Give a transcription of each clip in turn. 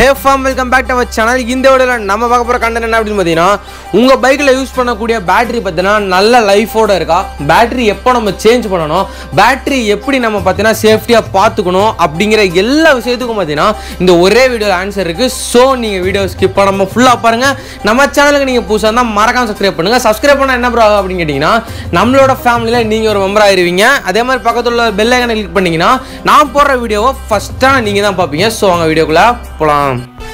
hey fam welcome back to our channel இந்த வீடியோவில் நம்ம பார்க்க போகிற கண்டென்ட் என்ன அப்படின்னு பார்த்தீங்கன்னா உங்கள் பைக்கில் யூஸ் பண்ணக்கூடிய பேட்டரி பார்த்தீங்கன்னா நல்ல லைஃபோட இருக்கா பேட்டரி எப்போ நம்ம சேஞ்ச் பண்ணணும் பேட்டரி எப்படி நம்ம பார்த்தீங்கன்னா சேஃப்டியாக பார்த்துக்கணும் அப்படிங்கிற எல்லா விஷயத்துக்கும் பார்த்தீங்கன்னா இந்த ஒரே வீடியோவில் ஆன்சர் இருக்குது ஸோ நீங்கள் வீடியோ ஸ்கிப் பண்ணாமல் ஃபுல்லாக பாருங்கள் நம்ம சேனலுக்கு நீங்கள் புதுசாக இருந்தால் மறக்காம சப்ஸ்கிரைப் பண்ணுங்கள் சப்ஸ்கிரைப் பண்ணால் என்ன ப்ரோ அப்படின்னு கேட்டிங்கன்னா நம்மளோட ஃபேமிலியில் நீங்கள் ஒரு மெம்பர் ஆயிருவீங்க அதே மாதிரி பக்கத்தில் உள்ள பெல் ஐக்கனை கிளிக் பண்ணிங்கன்னா நான் போடுற வீடியோவை ஃபஸ்ட்டாக நீங்கள் தான் பார்ப்பீங்க ஸோ அவங்க வீடியோக்குள்ளே போகலாம்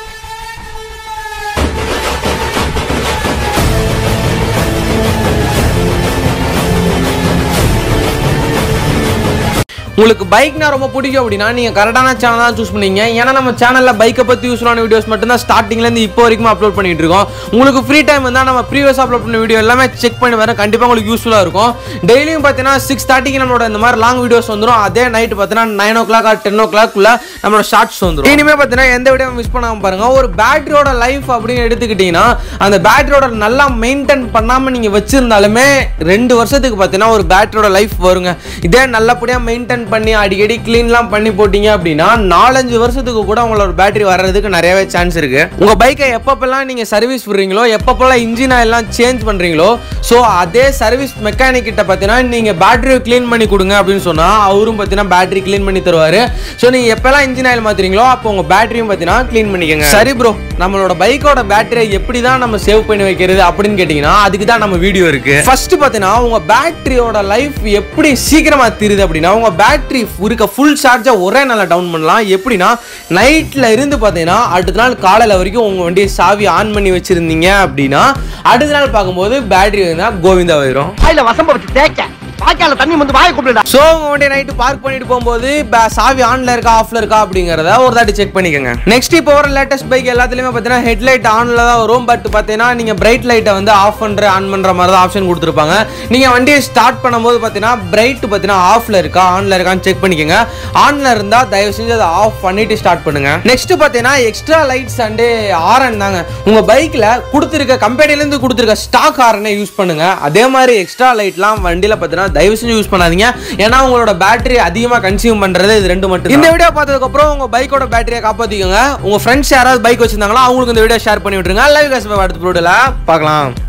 உங்களுக்கு பைக்னா ரொம்ப பிடிக்கும் அப்படின்னா நீங்கள் கரெக்டான சேனல் தான் சூஸ் பண்ணீங்க ஏன்னா நம்ம சேனலில் பைக்கை பற்றி யூஸ்ஃபுல்லான வீடியோஸ் மட்டும்தான் ஸ்டார்டிங்லேருந்து இப்போ வரைக்கும் அப்லோட் பண்ணிட்டு இருக்கோம் உங்களுக்கு ஃப்ரீ டைம் இருந்தால் நம்ம ப்ரீவியஸ் அப்லோட் பண்ண வீடியோ எல்லாமே செக் பண்ணி வரேன் கண்டிப்பாக உங்களுக்கு யூஸ்ஃபுல்லாக இருக்கும் டெய்லியும் பார்த்தீங்கன்னா சிக்ஸ் தேர்ட்டிக்கு நம்மளோட இந்த மாதிரி லாங் வீடியோஸ் வந்துடும் அதே நைட் பார்த்தீங்கன்னா nine o'clock or ten ஓ கிளாக்குள்ள நம்மளோட ஷார்ட்ஸ் வந்துடும் இனிமேல் பார்த்தீங்கன்னா எந்த வீடியோ மிஸ் பண்ணாமல் பாருங்க ஒரு பேட்டரியோட லைஃப் அப்படின்னு எடுத்துக்கிட்டிங்கன்னா அந்த பேட்டரியோட நல்லா மெயின்டைன் பண்ணாமல் நீங்கள் வச்சிருந்தாலுமே ரெண்டு வருஷத்துக்கு பார்த்தீங்கன்னா ஒரு பேட்டரியோட லைஃப் வருங்க இதே நல்லபடியாக மெயின்டைன் பண்ணி அடிக்கடி க்ளீன்லாம் பண்ணி போட்டீங்க அப்படின்னா நாலஞ்சு வருஷத்துக்கு கூட உங்களோட பேட்டரி வர்றதுக்கு நிறையவே சான்ஸ் இருக்கு உங்க பைக்கை எப்பப்பெல்லாம் நீங்க சர்வீஸ் விடுறீங்களோ எப்பப்பெல்லாம் இன்ஜின் எல்லாம் சேஞ்ச் பண்றீங்களோ ஸோ அதே சர்வீஸ் மெக்கானிக் கிட்ட பார்த்தீங்கன்னா நீங்க பேட்டரியை க்ளீன் பண்ணி கொடுங்க அப்படின்னு சொன்னா அவரும் பார்த்தீங்கன்னா பேட்டரி க்ளீன் பண்ணி தருவாரு ஸோ நீங்க எப்பெல்லாம் இன்ஜின் ஆயில் மாத்துறீங்களோ அப்போ உங்க பேட்டரியும் பார்த்தீங்கன்னா க்ளீன் பண்ணிக்கோங்க சரி ப்ரோ நம்மளோட பைக்கோட பேட்டரியை எப்படி தான் நம்ம சேவ் பண்ணி வைக்கிறது அப்படின்னு கேட்டிங்கன்னா அதுக்கு தான் நம்ம வீடியோ இருக்கு ஃபர்ஸ்ட் பார்த்தீங்கன்னா உங்க பேட்டரியோட லைஃப் எப்படி சீக்கிரமா தீருது அப்படின்னா உங்க பேட்டரி இருக்க ஃபுல் சார்ஜை ஒரே நாளில் டவுன் பண்ணலாம் எப்படின்னா நைட்டில் இருந்து பார்த்தீங்கன்னா அடுத்த நாள் காலையில் வரைக்கும் உங்கள் வண்டியை சாவி ஆன் பண்ணி வச்சுருந்தீங்க அப்படின்னா அடுத்த நாள் பார்க்கும்போது பேட்டரி வந்து கோவிந்தா போயிடும் வாயில வசம்ப வச்சு தேய்க்க வாய்க்கால தண்ணி வந்து வாயை கூப்பிடுடா ஸோ உங்கள் வண்டியை நைட்டு பார்க் பண்ணிட்டு போகும்போது ப- சாவி ஆன்ல இருக்கா ஆஃப்ல இருக்கா அப்படிங்கிறத ஒரு தாட்டி செக் பண்ணிக்கோங்க நெக்ஸ்ட் இப்போ வர லேட்டஸ்ட் பைக் எல்லாத்துலேயுமே பார்த்தீங்கன்னா ஹெட்லைட் ஆன்ல தான் வரும் பட் பார்த்தீங்கன்னா நீங்கள் பிரைட் லைட்டை வந்து ஆஃப் பண்ணுற ஆன் பண்ணுற மாதிரி தான் ஆப்ஷன் கொடுத்துருப்பாங்க நீங்கள் வண்டியை ஸ்டார்ட் பண்ணும்போது பார்த்தீங்கன்னா பிரைட் பார்த்தீங்கன்னா ஆஃப்ல இருக்கா ஆன்ல இருக்கான்னு செக் பண்ணிக்கோங்க ஆன்ல இருந்தால் தயவு செஞ்சு அதை ஆஃப் பண்ணிட்டு ஸ்டார்ட் பண்ணுங்க நெக்ஸ்ட் பார்த்தீங்கன்னா எக்ஸ்ட்ரா லைட்ஸ் அண்டு ஆரன் தாங்க உங்கள் பைக்கில் கொடுத்துருக்க கம்பெனிலேருந்து கொடுத்துருக்க ஸ்டாக் ஆரனை யூஸ் பண்ணுங்க அதே மாதிரி எக்ஸ்ட்ரா லைட்லாம் வண்டியில் பார்த்தீங்கன்னா தயவு செஞ்சு யூஸ் பண்ணாதீங்க ஏன்னா உங்களோட பேட்டரி அதிகமாக கன்சியூம் பண்ணுறது இது ரெண்டு மட்டும் இந்த வீடியோ பார்த்ததுக்கப்புறம் உங்கள் பைக்கோட பேட்டரியை காப்பாற்றிக்கோங்க உங்கள் ஃப்ரெண்ட்ஸ் யாராவது பைக் வச்சிருந்தாங்களோ அவங்களுக்கு இந்த வீடியோ ஷேர் பண்ணி விட்டுருங்க லைவ் காசு அடுத்த வீடியோவில் பார்க்கலாம்